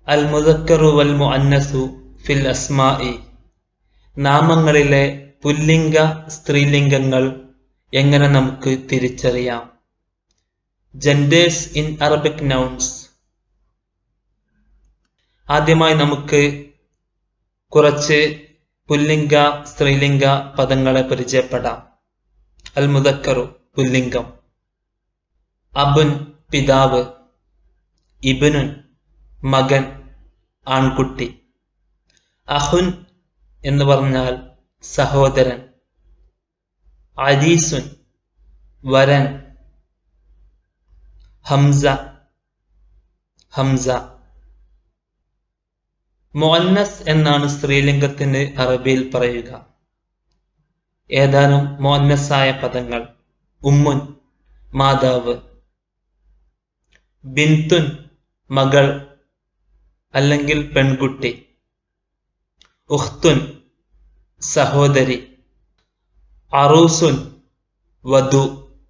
അൽ മുദക്കറു വൽ മുഅന്നസു ഫിൽ അസ്മാഇ നാമങ്ങളിലെ പുല്ലിംഗ സ്ത്രീലിംഗങ്ങൾ എങ്ങനെ നമുക്ക് തിരിച്ചറിയാം ജെൻഡേഴ്സ് ഇൻ അറബിക് നൗൺസ് ആദ്യമായി നമുക്ക് കുറച്ച് പുല്ലിംഗ സ്ത്രീലിംഗ പദങ്ങളെ പരിചയപ്പെടാം അൽ മുദക്കറു പുല്ലിംഗം അബുൻ പിതാവ് ഇബനുൻ മകൻ ആൺകുട്ടി അഹുൻ എന്ന് പറഞ്ഞാൽ സഹോദരൻ അരീസുൻ വരൻ ഹംസ ഹംസ മോന്നസ് എന്നാണ് സ്ത്രീലിംഗത്തിന് അറബിയിൽ പറയുക ഏതാനും മോന്നസായ പദങ്ങൾ ഉമ്മുൻ മാതാവ് ബിന്തുൻ മകൾ അല്ലെങ്കിൽ പെൺകുട്ടി ഉഖ്തുൻ സഹോദരി അറൂസുൻ വധു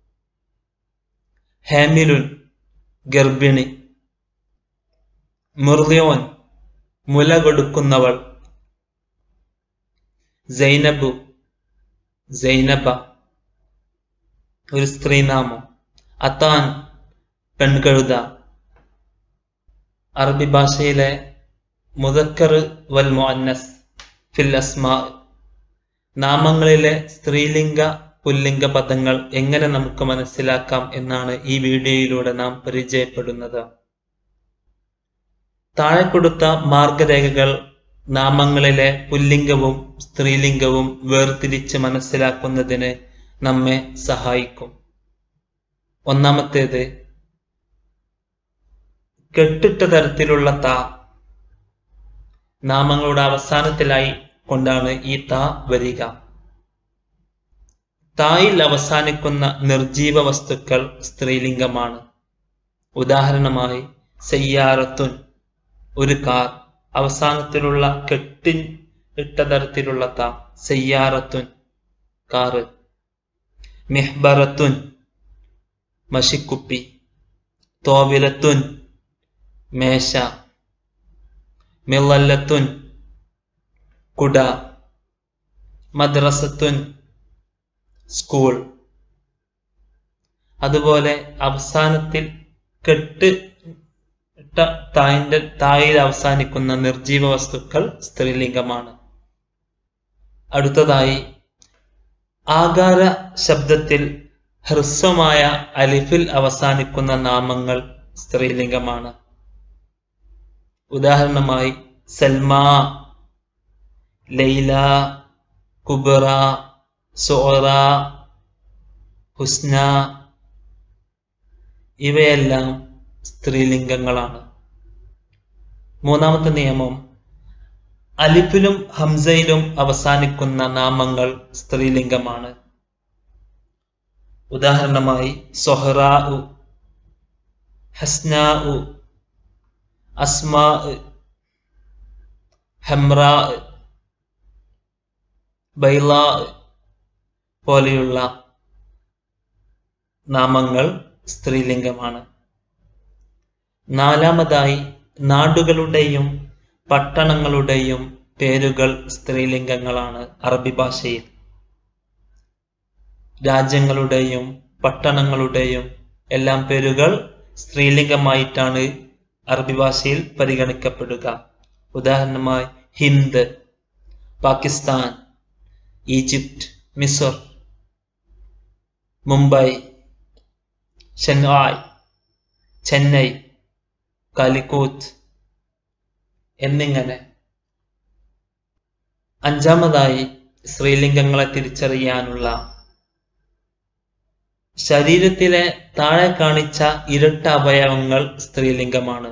ഹാമിലുൻ ഗർഭിണി മുർലിയോൻ മുല കൊടുക്കുന്നവൾ സൈനബു സൈനബ ഒരു സ്ത്രീനാമം അത്താൻ പെൺകഴുത അറബി ഭാഷയിലെ മുദക്കർ വൽ മുഅന്നസ് ഫിൽ അസ്മാ നാമങ്ങളിലെ സ്ത്രീലിംഗ പുല്ലിംഗ പദങ്ങൾ എങ്ങനെ നമുക്ക് മനസ്സിലാക്കാം എന്നാണ് ഈ വീഡിയോയിലൂടെ നാം പരിചയപ്പെടുന്നത് താഴെ കൊടുത്ത മാർഗരേഖകൾ നാമങ്ങളിലെ പുല്ലിംഗവും സ്ത്രീലിംഗവും വേർതിരിച്ച് മനസ്സിലാക്കുന്നതിന് നമ്മെ സഹായിക്കും ഒന്നാമത്തേത് കെട്ടിട്ട തരത്തിലുള്ള ത നാമങ്ങളുടെ അവസാനത്തിലായി കൊണ്ടാണ് ഈ ത വരിക തായിൽ അവസാനിക്കുന്ന നിർജീവ വസ്തുക്കൾ സ്ത്രീലിംഗമാണ് ഉദാഹരണമായി സയ്യാറത്തുൻ ഒരു കാർ അവസാനത്തിലുള്ള കെട്ടിൻ ഇട്ട തരത്തിലുള്ള ത സയ്യാറത്തുൻ കാറ് മെഹ്ബറത്തുൻ മഷിക്കുപ്പി തോവിലത്തുൻ മേശ മിള്ളത്തുൻ കുട മദ്രസത്തുൻ സ്കൂൾ അതുപോലെ അവസാനത്തിൽ കെട്ട് ഇട്ട തായിന്റെ തായിൽ അവസാനിക്കുന്ന നിർജീവ വസ്തുക്കൾ സ്ത്രീലിംഗമാണ് അടുത്തതായി ആകാര ശബ്ദത്തിൽ ഹ്രസ്വമായ അലിഫിൽ അവസാനിക്കുന്ന നാമങ്ങൾ സ്ത്രീലിംഗമാണ് ഉദാഹരണമായി സൽമാ ലൈല കുബറ സോറ ഹുസ്ന ഇവയെല്ലാം സ്ത്രീലിംഗങ്ങളാണ് മൂന്നാമത്തെ നിയമം അലിഫിലും ഹംസയിലും അവസാനിക്കുന്ന നാമങ്ങൾ സ്ത്രീലിംഗമാണ് ഉദാഹരണമായി സൊഹറാ ഹസ്നാ അസ്മാ ഹംറ ബൈല പോലെയുള്ള നാമങ്ങൾ സ്ത്രീലിംഗമാണ് നാലാമതായി നാടുകളുടെയും പട്ടണങ്ങളുടെയും പേരുകൾ സ്ത്രീലിംഗങ്ങളാണ് അറബി ഭാഷയിൽ രാജ്യങ്ങളുടെയും പട്ടണങ്ങളുടെയും എല്ലാം പേരുകൾ സ്ത്രീലിംഗമായിട്ടാണ് അറബി ഭാഷയിൽ പരിഗണിക്കപ്പെടുക ഉദാഹരണമായി ഹിന്ദ് പാകിസ്ഥാൻ ഈജിപ്റ്റ് മിസർ മുംബൈ ഷെൻഹായ് ചെന്നൈ കാലിക്കൂത്ത് എന്നിങ്ങനെ അഞ്ചാമതായി സ്ത്രീലിംഗങ്ങളെ തിരിച്ചറിയാനുള്ള ശരീരത്തിലെ താഴെ കാണിച്ച ഇരട്ട അവയവങ്ങൾ സ്ത്രീലിംഗമാണ്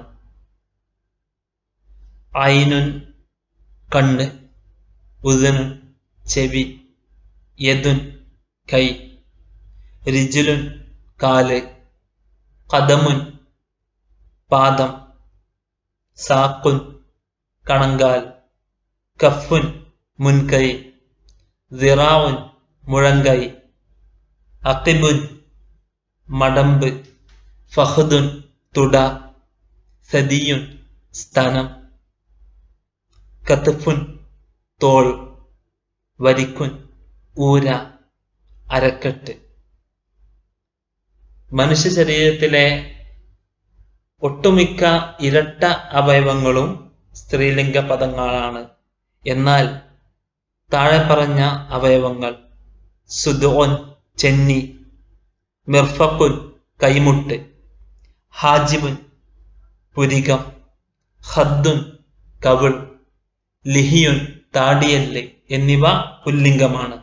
ഐനുൻ കണ്ണ് ഉദനുൻ ചെവി യദുൻ കൈ രിജുലുൻ കാല് കദമുൻ പാദം സാക്കുൻ കണങ്കാൽ കഫുൻ മുൻകൈ ദിറാവുൻ മുഴങ്കൈ അക്കിബുൻ മടമ്പ് ഫഹദുൻ തുട സദിയുൻ സ്ഥാനം കത്തുഫുൻ തോൾ വരിക്കുൻ ഊര അരക്കെട്ട് മനുഷ്യ ശരീരത്തിലെ ഒട്ടുമിക്ക ഇരട്ട അവയവങ്ങളും സ്ത്രീലിംഗ പദങ്ങളാണ് എന്നാൽ താഴെ പറഞ്ഞ അവയവങ്ങൾ സുദോൻ ചെന്നി മിർഫക്കുൻ കൈമുട്ട് ഹാജിബുൻ പുരികം ഹദ്ദുൻ കവിൾ ലിഹിയുൻ താടിയല്ല് എന്നിവ പുല്ലിംഗമാണ്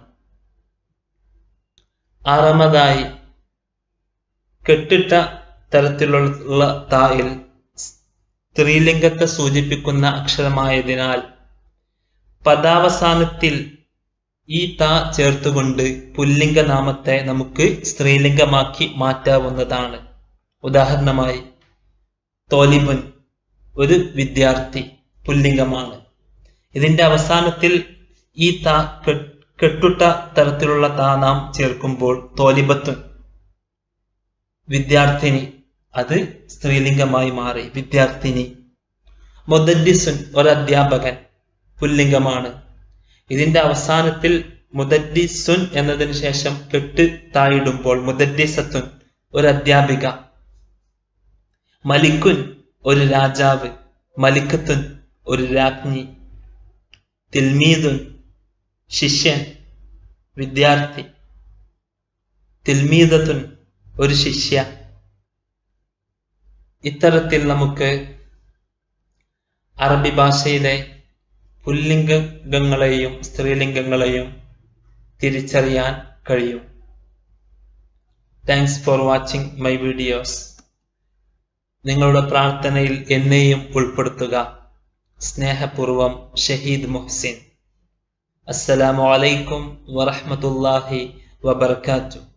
ആറാമതായി കെട്ടിട്ട തരത്തിലുള്ള തായിൽ സ്ത്രീലിംഗത്തെ സൂചിപ്പിക്കുന്ന അക്ഷരമായതിനാൽ പദാവസാനത്തിൽ ഈ ത ചേർത്തുകൊണ്ട് പുല്ലിംഗ നാമത്തെ നമുക്ക് സ്ത്രീലിംഗമാക്കി മാറ്റാവുന്നതാണ് ഉദാഹരണമായി തോലിബുൻ ഒരു വിദ്യാർത്ഥി പുല്ലിംഗമാണ് ഇതിന്റെ അവസാനത്തിൽ ഈ ത കെട്ടുട്ട തരത്തിലുള്ള താ നാം ചേർക്കുമ്പോൾ തോലിബത്തുൻ വിദ്യാർത്ഥിനി അത് സ്ത്രീലിംഗമായി മാറി വിദ്യാർത്ഥിനി മുദദ്ദിസുൻ ഒരു അധ്യാപകൻ പുല്ലിംഗമാണ് ഇതിന്റെ അവസാനത്തിൽ മുദദ്ദിസുൻ എന്നതിന് ശേഷം കെട്ട് തായിടുമ്പോൾ മുദദ്ദിസത്തുൻ ഒരു അധ്യാപിക മലിക്കുൻ ഒരു രാജാവ് മലിക്കത്തുൻ ഒരു രാജ്ഞി തിൽമീദുൻ ശിഷ്യൻ വിദ്യാർത്ഥി തിൽമീദത്തുൻ ഒരു ശിഷ്യ ഇത്തരത്തിൽ നമുക്ക് അറബി ഭാഷയിലെ പുല്ലിംഗങ്ങളെയും സ്ത്രീലിംഗങ്ങളെയും തിരിച്ചറിയാൻ കഴിയും thanks for watching my videos നിങ്ങളുടെ പ്രാർത്ഥനയിൽ എന്നെയും ഉൾപ്പെടുത്തുക സ്നേഹപൂർവം ഷഹീദ് മുഹ്സിൻ അസ്സലാമു അലൈക്കും വറഹ്മത്തുള്ളാഹി വബർക്കാത്തു